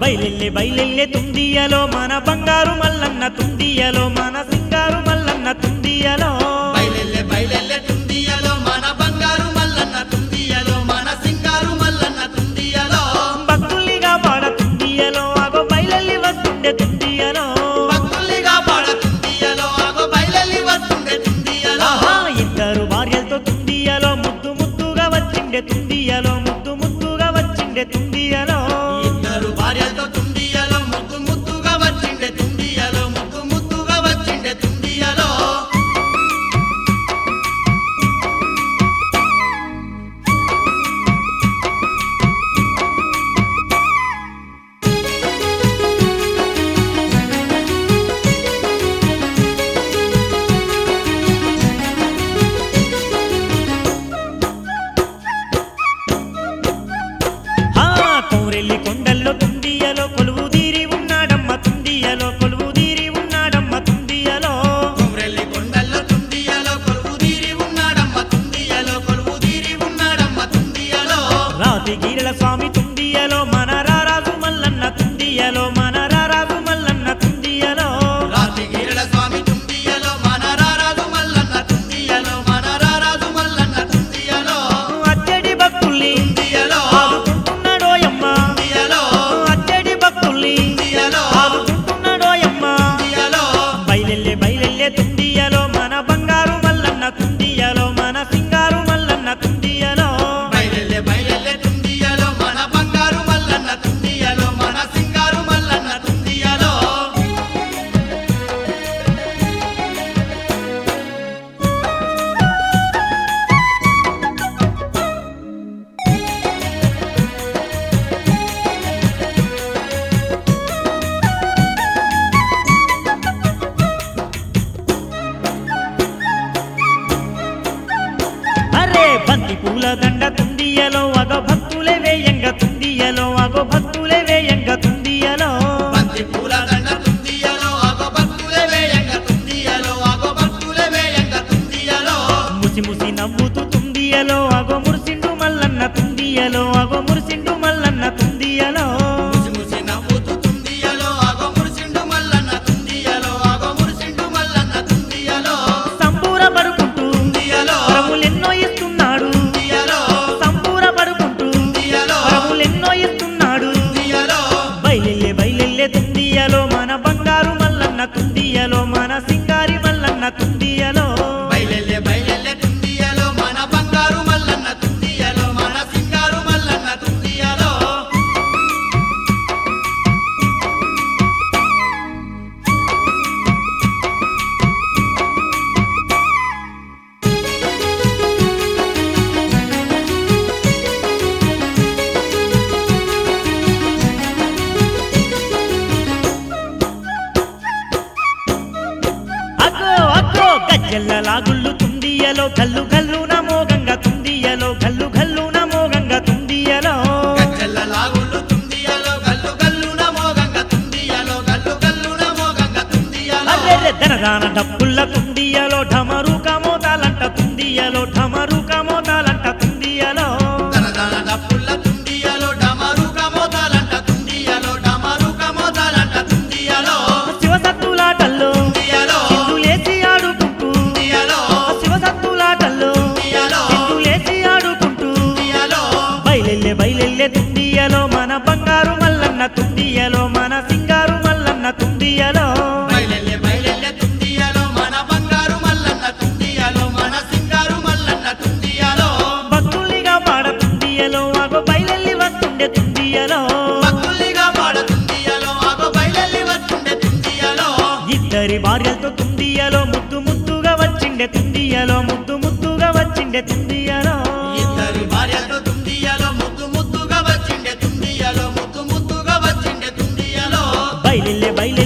బయలెల్లె బయలెల్లె తుండియలో మన బంగారు మల్లన్న తుండియలో మన సింగారు మల్లన్న తుండియలో బయలెల్లె బయలెల్లె తుందియలో మన బంగారు మల్లన్న తుందియలో మన సింగారు మల్లన్న తుందియలో భక్తుల్నిగా పాడ తుండియలో అగో బయలెల్లి వస్తుండే తుండియలో భక్తుల్నిగా పాడ తుందియలో ఆగో బయలెల్లి వస్తుండే తుందియలో ఆహా ఇద్దరు భార్యలతో తుండియలో ముద్దు ముద్దుగా వచ్చిండే తుండియలో ముద్దు ముద్దుగా వచ్చిండే తుండియలో ఇద్దరు భార్యలతో తుండియలో ముద్దు ముద్దుగా వచ్చిండే తుండియలో ముద్దు ముద్దుగా వచ్చిండే తుండియలో ఆ కోరెల్లి కొండల్లో తుండియలో కొలువు తీరి ఉన్నాడమ్మ తుండియలో కొలువు తీరి ఉన్నాడమ్మ తుండియలో కొమ్రెల్లి కొండల్లో తుండియలో కొలువు తీరి ఉన్నాడమ్మ తుండియలో కొలువు తీరి ఉన్నాడమ్మ తుండియలో రాతి గీరల స్వామి తుండియలో మన రారాజు మల్లన్న తుండియలో మన రారాజు మల్లన్న తుండియలో రాతి గిరల స్వామి తుండియలో మన రారాజు మల్లన్న తుండియలో మన రారాజు మల్లన్న తుండియలో అచ్చడి భక్తుల్ని తుండియలో ఆదుకుంటున్నాడోయమ్మ తుండియలో అచ్చడి భక్తుల్ని తుండియలో ఆదుకుంటున్నాడోయమ్మ తుండియలో బయలెల్లె బయలెల్లె తుండియలో మన బంగారు మల్లన్న తుండియలో మన సింగారు మల్లన్న తుండియలో బయలెల్లె బయలెల్లె తుండియలో మన బంగారు మల్లన్న తుండియలో మన సింగారు మల్లన్న తుండియలో అరే బంతి పూల దండ తుండియలో అగో భక్తులే వేయంగ తుండియలో అగో భక్తులే వేయంగ తుండియలో బంతి పూల దండ తుండియలో ఆగో భక్తులే వేయంగ తుండియలో ఆగో భక్తులే వేయంగ తుండియలో ముసి ముసి నవ్వుతూ తుండియలో అగో మురిసిండు మల్లన్న తుండియలో అగో మురిసిండు మల్లన్న తుండియలో ముసి ముసి నవ్వుతూ తుండియలో ఆగో మురిసిండు మల్లన్న తుండియలో ఆగో మురిసిండు మల్లన్న తుండియలో సంబూర పడుకుంటూ తుండియలో వరములెన్నో ఇస్తున్నాడు తుండియలో సంబూర పడుకుంటూ తుండియలో వరములెన్నో ఇస్తున్నాడు తుండియలో బయలెల్లె బయలెల్లె తుండియలో మన బంగారు మల్లన్న తుండియలో మన సింగారి మల్లన్న తుండియలో బయలెల్లె బయలెల్లె తుండియలో మన బంగారు మల్లన్న తుండియలో మన సింగారు మల్లన్న తుండియలో అగ్గో అగ్గో గజ్జెల్ల లాగుళ్ళు తుండియలో గల్లు గల్లు నమోగంగా తుండియలో గల్లు గల్లు నమోగంగా తుండియలో గజ్జెల్ల లాగుళ్ళు తుండియలో గల్లు గల్లు నమోగంగ తుండియలో గల్లు గల్లు నమోగంగ తుండియలో అర్రెర్రె ధనదాన డబ్బుల్ల తుండియలో ఢమరు కమోదాలంట తుండియలో ఢమరు కమోదాలంట తుండియలో తనదన డప్పుల్ల తుండియలో డమరు కమోదాలంట తుండియలో డమరు కమోదాలంట తుండియలో శివసత్తులాటల్లో తుండియలో సింధులేసి ఆడుకుంటూ తుండియలో శివసత్తులాటల్లో తుండియలో సింధులేసి ఆడుకుంటూ తుండియలో బయలెల్లె బయలెల్లె తుండియలో మన బంగారు మల్లన్న తుండియలో మన సింగారు మల్లన్న తుండియలో బయలెల్లె బయలెల్లె తుండియలో మన బంగారు మల్లన్న తుండియలో మన సింగారు మల్లన్న తుండియలో భక్తుల్నిగా పాడ తుండియలో అగో బయలెల్లి వస్తుండే తుండియలో భక్తుల్నిగా పాడ తుండియలో ఆగో బయలెల్లి వస్తుండే తుండియలో ఇద్దరి భార్యలతో తుండియలో ముద్దు ముద్దుగా వచ్చిండే తుండియలో ముద్దు ముద్దుగా వచ్చిండే తుండియలో ఇద్దరి భార్యతో తుండియలో ముద్దు ముద్దుగా వచ్చిండే తుండియలో ముద్దు ముద్దుగా వచ్చిండే తుండియలో బయలెల్లె బయలెల్లె